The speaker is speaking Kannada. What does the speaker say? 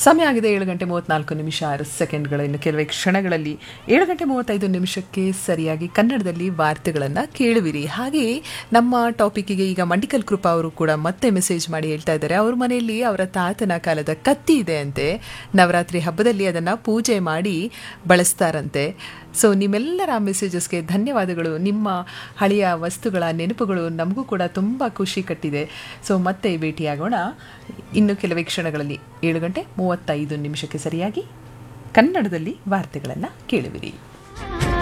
ಸಮಯ ಆಗಿದೆ ಏಳು ಗಂಟೆ ಮೂವತ್ನಾಲ್ಕು ನಿಮಿಷ ಆರು ಸೆಕೆಂಡ್ಗಳು ಇನ್ನು ಕೆಲವೇ ಕ್ಷಣಗಳಲ್ಲಿ ಏಳು ಗಂಟೆ ಮೂವತ್ತೈದು ನಿಮಿಷಕ್ಕೆ ಸರಿಯಾಗಿ ಕನ್ನಡದಲ್ಲಿ ವಾರ್ತೆಗಳನ್ನು ಕೇಳುವಿರಿ ಹಾಗೆಯೇ ನಮ್ಮ ಟಾಪಿಕ್ಕಿಗೆ ಈಗ ಮಂಡಿಕಲ್ ಕೃಪಾ ಅವರು ಕೂಡ ಮತ್ತೆ ಮೆಸೇಜ್ ಮಾಡಿ ಹೇಳ್ತಾ ಇದ್ದಾರೆ ಅವ್ರ ಮನೆಯಲ್ಲಿ ಅವರ ತಾತನ ಕಾಲದ ಕತ್ತಿ ಇದೆ ಅಂತೆ ನವರಾತ್ರಿ ಹಬ್ಬದಲ್ಲಿ ಅದನ್ನು ಪೂಜೆ ಮಾಡಿ ಬಳಸ್ತಾರಂತೆ ಸೊ ನಿಮ್ಮೆಲ್ಲರ ಮೆಸೇಜಸ್ಗೆ ಧನ್ಯವಾದಗಳು ನಿಮ್ಮ ಹಳೆಯ ವಸ್ತುಗಳ ನೆನಪುಗಳು ನಮಗೂ ಕೂಡ ತುಂಬ ಖುಷಿ ಕಟ್ಟಿದೆ ಸೊ ಮತ್ತೆ ಭೇಟಿಯಾಗೋಣ ಇನ್ನು ಕೆಲವೇ ಕ್ಷಣಗಳಲ್ಲಿ ಏಳು ಗಂಟೆ ಮೂವತ್ತೈದು ನಿಮಿಷಕ್ಕೆ ಸರಿಯಾಗಿ ಕನ್ನಡದಲ್ಲಿ ವಾರ್ತೆಗಳನ್ನು ಕೇಳುವಿರಿ